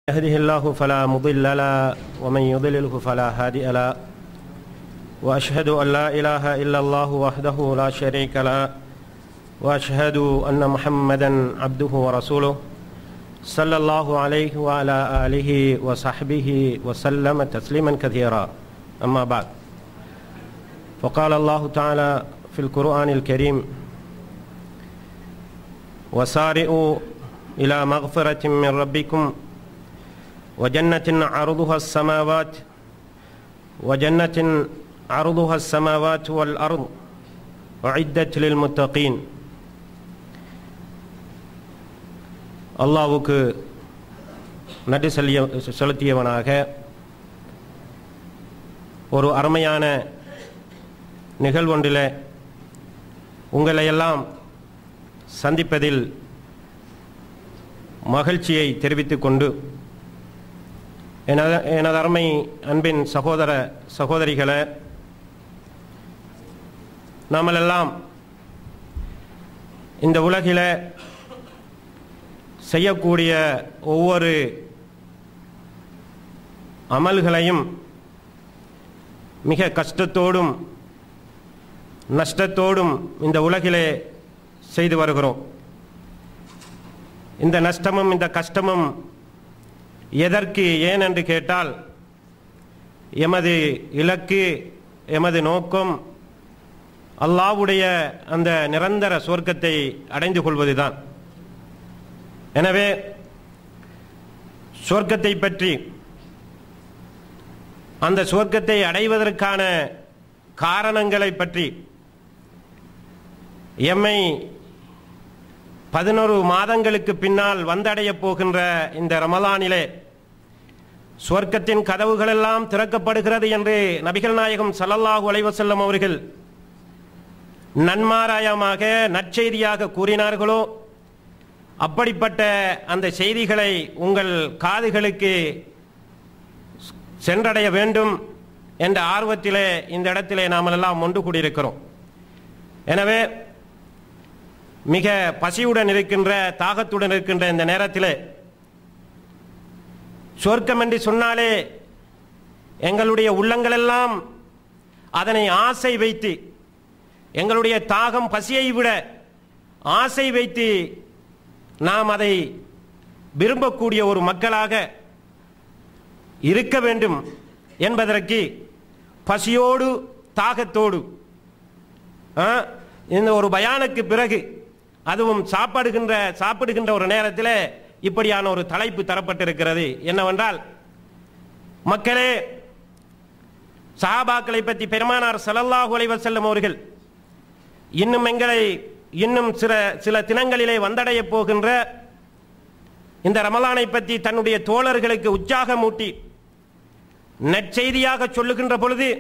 يهده الله فلا مضل له ومن يضلله فلا هادي له واشهد ان لا اله الا الله وحده لا شريك له واشهد ان محمدا عبده ورسوله صلى الله عليه وعلى اله وصحبه وسلم تسليما كثيرا اما بعد فقال الله تعالى في القران الكريم وسارئوا الى مغفره من ربكم وجنة عرضها السماوات وجنة عرضها السماوات والأرض أعدت للمتقين அல்லாவுக்கு நன்றி செல்லிய செலுத்தியவனாக ஒரு அருமையான நிகழ்வொன்றில் உங்களையெல்லாம் சந்திப்பதில் மகிழ்ச்சியை தெரிவித்துக் கொண்டு எனது எனது அருமை அன்பின் சகோதர சகோதரிகளை நாமெல்லாம் இந்த உலகில் செய்யக்கூடிய ஒவ்வொரு அமல்களையும் மிக கஷ்டத்தோடும் நஷ்டத்தோடும் இந்த உலகிலே செய்து வருகிறோம் இந்த நஷ்டமும் இந்த கஷ்டமும் எதற்கு ஏன் என்று கேட்டால் எமது இலக்கு எமது நோக்கம் அல்லாவுடைய அந்த நிரந்தர சுவர்க்கத்தை அடைந்து கொள்வதுதான் எனவே சுவர்க்கத்தை பற்றி அந்த சுவர்க்கத்தை அடைவதற்கான காரணங்களை பற்றி எம்மை பதினோரு மாதங்களுக்கு பின்னால் வந்தடைய போகின்ற இந்த ரமலானிலே சுவர்க்கத்தின் கதவுகளெல்லாம் திறக்கப்படுகிறது என்று நபிகள் நாயகம் சல்லல்லாஹு அலைவசல்லம் அவர்கள் நன்மாராயமாக நற்செய்தியாக கூறினார்களோ அப்படிப்பட்ட அந்த செய்திகளை உங்கள் காதுகளுக்கு சென்றடைய வேண்டும் என்ற ஆர்வத்திலே இந்த இடத்திலே நாம் எல்லாம் ஒன்று கூடியிருக்கிறோம் எனவே மிக பசியுடன் இருக்கின்ற தாகத்துடன் இருக்கின்ற இந்த நேரத்தில் சொர்க்கம் என்று சொன்னாலே எங்களுடைய உள்ளங்களெல்லாம் அதனை ஆசை வைத்து எங்களுடைய தாகம் பசியை விட ஆசை வைத்து நாம் அதை விரும்பக்கூடிய ஒரு மக்களாக இருக்க வேண்டும் என்பதற்கு பசியோடு தாகத்தோடு இந்த ஒரு பயானுக்கு பிறகு அதுவும் சாப்பாடுகின்ற சாப்பிடுகின்ற ஒரு நேரத்தில் இப்படியான ஒரு தலைப்பு தரப்பட்டிருக்கிறது என்னவென்றால் மக்களே சஹாபாக்களை பற்றி பெருமானார் சல்லல்லாஹு அலைவர் செல்லும் அவர்கள் இன்னும் எங்களை இன்னும் சில சில தினங்களிலே வந்தடைய போகின்ற இந்த ரமலானை பற்றி தன்னுடைய தோழர்களுக்கு உற்சாகமூட்டி நற்செய்தியாக சொல்லுகின்ற பொழுது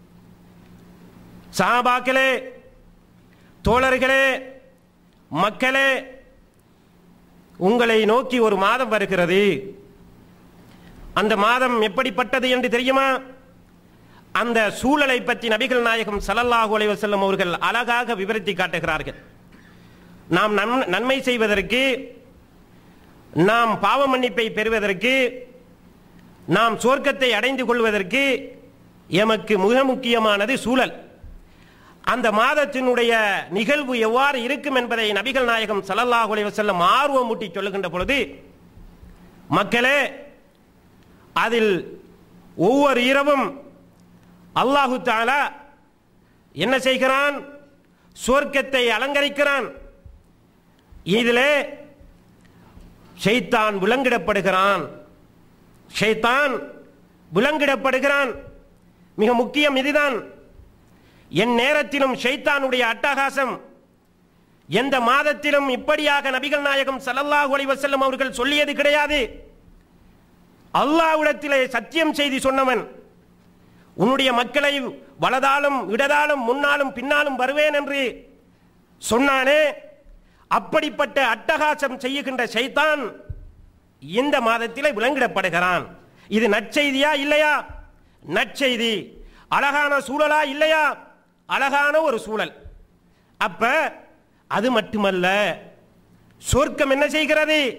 சஹாபாக்களே தோழர்களே மக்களே உங்களை நோக்கி ஒரு மாதம் வருகிறது அந்த மாதம் எப்படிப்பட்டது என்று தெரியுமா அந்த சூழலை பற்றி நபிகள் நாயகம் சல்லல்லாஹு அலைவ செல்லும் அவர்கள் அழகாக விவரித்து காட்டுகிறார்கள் நாம் நன்மை செய்வதற்கு நாம் பாவ மன்னிப்பை பெறுவதற்கு நாம் சொர்க்கத்தை அடைந்து கொள்வதற்கு எமக்கு மிக முக்கியமானது சூழல் அந்த மாதத்தினுடைய நிகழ்வு எவ்வாறு இருக்கும் என்பதை நபிகள் நாயகம் சல்லல்லாஹு அலைஹி வஸல்லம் ஆர்வம் ஊட்டி சொல்லுகின்ற பொழுது மக்களே அதில் ஒவ்வொரு இரவும் அல்லாஹு தாலா என்ன செய்கிறான் சொர்க்கத்தை அலங்கரிக்கிறான் இதிலே ஷைத்தான் விலங்கிடப்படுகிறான் ஷைத்தான் விலங்கிடப்படுகிறான் மிக முக்கியம் இதுதான் என் நேரத்திலும் ஷைத்தானுடைய அட்டகாசம் எந்த மாதத்திலும் இப்படியாக நபிகள் நாயகம் சல்லல்லாஹு அலைஹி வஸல்லம் அவர்கள் சொல்லியது கிடையாது அல்லாஹ்விடத்திலே சத்தியம் செய்தி சொன்னவன் உன்னுடைய மக்களை வலதாலும் இடதாலும் முன்னாலும் பின்னாலும் வருவேன் என்று சொன்னானே அப்படிப்பட்ட அட்டகாசம் செய்யுகின்ற ஷைத்தான் இந்த மாதத்திலே விலங்கிடப்படுகிறான் இது நற்செய்தியா இல்லையா நற்செய்தி அழகான சூழலா இல்லையா அழகான ஒரு சூழல் அப்ப அது மட்டுமல்ல சொர்க்கம் என்ன செய்கிறது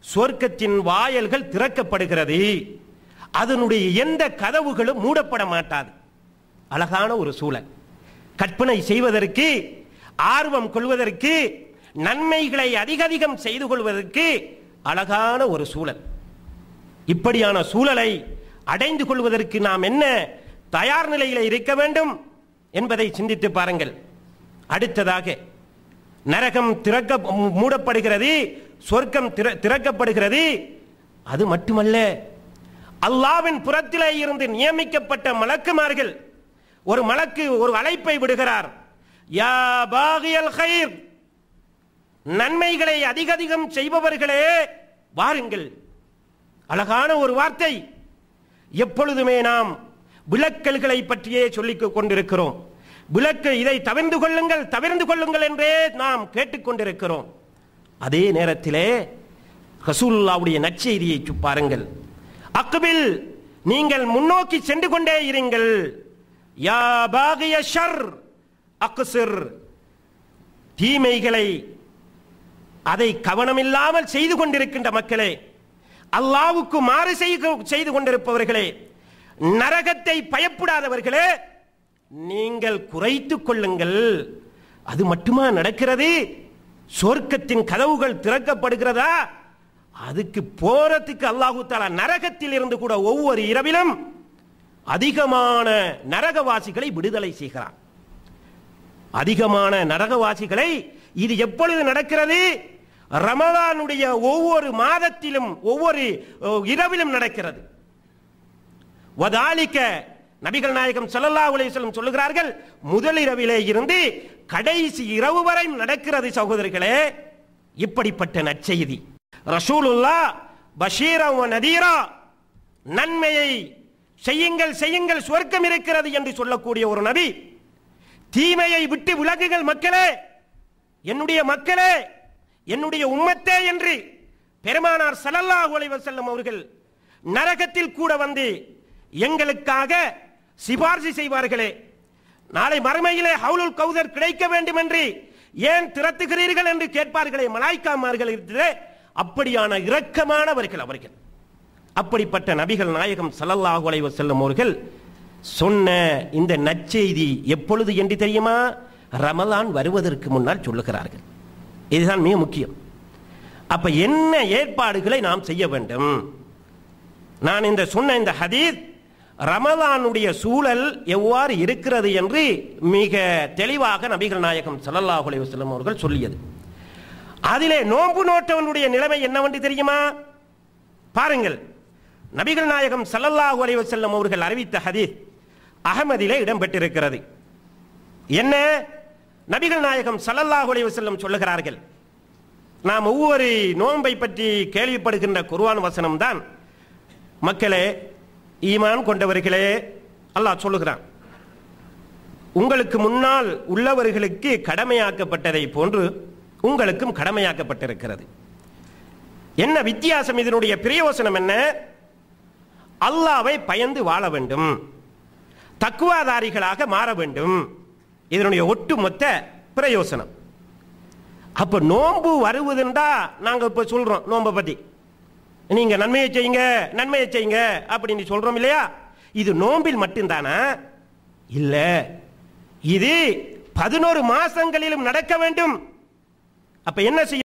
சொர்க்கத்தின் வாயல்கள் திறக்கப்படுகிறது அதனுடைய எந்த கதவுகளும் மூடப்பட மாட்டாது அழகான ஒரு சூழல் கற்பனை செய்வதற்கு ஆர்வம் கொள்வதற்கு நன்மைகளை அதிக அதிகம் செய்து கொள்வதற்கு அழகான ஒரு சூழல் இப்படியான சூழலை அடைந்து கொள்வதற்கு நாம் என்ன தயார் நிலையில் இருக்க வேண்டும் என்பதை சிந்தித்து பாருங்கள் அடுத்ததாக நரகம் திறக்க மூடப்படுகிறது சொர்க்கம் திற- திறக்கப்படுகிறது அது மட்டுமல்ல அல்லாவின் புறத்திலே இருந்து நியமிக்கப்பட்ட மலக்குமார்கள் ஒரு மலக்கு ஒரு அழைப்பை விடுகிறார் யா பாகியல் ஹைர் நன்மைகளை அதிக அதிகம் செய்பவர்களே வாருங்கள் அழகான ஒரு வார்த்தை எப்பொழுதுமே நாம் விளக்கல்களை பற்றியே சொல்லிக் கொண்டிருக்கிறோம் விளக்கு இதை தவிர்ந்து கொள்ளுங்கள் தவிர்ந்து கொள்ளுங்கள் என்றே நாம் கேட்டுக்கொண்டிருக்கிறோம் அதே நேரத்திலே ரசூலுல்லாவுடைய நற்செய்தியை சு- பாருங்கள் அக்பில் நீங்கள் முன்னோக்கி சென்று கொண்டே இருங்கள் யா பாகிய ஷர் அக்சிர் தீமைகளை அதை கவனமில்லாமல் செய்து கொண்டிருக்கின்ற மக்களே அல்லாவுக்கு மாறு செய்து- செய்து கொண்டிருப்பவர்களே நரகத்தை பயப்படாதவர்களே நீங்கள் குறைத்துக் கொள்ளுங்கள் அது மட்டுமா நடக்கிறது சொர்க்கத்தின் கதவுகள் திறக்கப்படுகிறதா அதுக்கு போறதுக்கு அல்லாஹு தாலா நரகத்தில் இருந்து கூட ஒவ்வொரு இரவிலும் அதிகமான நரகவாசிகளை விடுதலை செய்கிறான் அதிகமான நரகவாசிகளை இது எப்பொழுது நடக்கிறது ரமலானுடைய ஒவ்வொரு மாதத்திலும் ஒவ்வொரு அஹ், இரவிலும் நடக்கிறது வதாலிக்க நபிகள் நாயகம் ஸல்லல்லாஹு அலைஹி வஸல்லம் சொல்லுகிறார்கள் முதல் இரவிலே இருந்து கடைசி இரவு வரை நடக்கிறது சகோதரர்களே இப்படிப்பட்ட நற்செய்தி ரசூலுல்லா பஷீரா வ நதீரா நன்மையை செய்யுங்கள் செய்யுங்கள் சொர்க்கம் இருக்கிறது என்று சொல்லக்கூடிய ஒரு நபி தீமையை விட்டு விலகுகள் மக்களே என்னுடைய மக்களே என்னுடைய உம்மத்தே என்று பெருமானார் ஸல்லல்லாஹு அலைஹி வஸல்லம் அவர்கள் நரகத்தில் கூட வந்து எங்களுக்காக சிபார்சு செய்வார்களே நாளை மறுமையிலே ஹவுலுல் கௌதர் கிடைக்க வேண்டும் என்று ஏன் திரட்டுகிறீர்கள் என்று கேட்பார்களே மலாய்க்காமார்கள் இருக்கிறே அப்படியான இரக்கமானவர்கள் அவர்கள் அப்படிப்பட்ட நபிகள் நாயகம் ஸல்லல்லாஹு அலைஹி வஸல்லம் அவர்கள் சொன்ன இந்த நற்செய்தி எப்பொழுது என்று தெரியுமா ரமலான் வருவதற்கு முன்னால் சொல்லுகிறார்கள் இதுதான் மிக முக்கியம் அப்ப என்ன ஏற்பாடுகளை நாம் செய்ய வேண்டும் நான் இந்த சொன்ன இந்த ஹதீஸ் ரமலானுடைய சூழல் எவ்வாறு இருக்கிறது என்று மிக தெளிவாக நபிகள் நாயகம் ஸல்லல்லாஹு அலைஹி வஸல்லம் அவர்கள் சொல்லியது அதிலே நோன்பு நோட்டவனுடைய நிலைமை என்னவென்று தெரியுமா பாருங்கள் நபிகள் நாயகம் ஸல்லல்லாஹு அலைஹி வஸல்லம் அவர்கள் அறிவித்த ஹதீஸ் அகமதிலே இடம்பெற்றிருக்கிறது என்ன நபிகள் நாயகம் ஸல்லல்லாஹு அலைஹி வஸல்லம் சொல்லுகிறார்கள் நாம் ஒவ்வொரு நோன்பை பற்றி கேள்விப்படுகின்ற குர்ஆன் வசனம் தான் மக்களே ஈமான் கொண்டவர்களே அல்லாஹ் சொல்லுகிறான் உங்களுக்கு முன்னால் உள்ளவர்களுக்கு கடமையாக்கப்பட்டதை போன்று உங்களுக்கும் கடமையாக்கப்பட்டிருக்கிறது என்ன வித்தியாசம் இதனுடைய பிரயோசனம் என்ன அல்லாவை பயந்து வாழ வேண்டும் தக்குவாதாரிகளாக மாற வேண்டும் இதனுடைய ஒட்டுமொத்த பிரயோசனம் அப்ப நோன்பு வருவதுண்டா நாங்க இப்ப சொல்றோம் நோன்பை பத்தி நீங்க நன்மையை செய்யுங்க நன்மையை செய்யுங்க அப்படின்னு சொல்றோம் இல்லையா இது நோம்பில் மட்டும்தானா இல்ல இது பதினோரு மாசங்களிலும் நடக்க வேண்டும் அப்ப என்ன செய்ய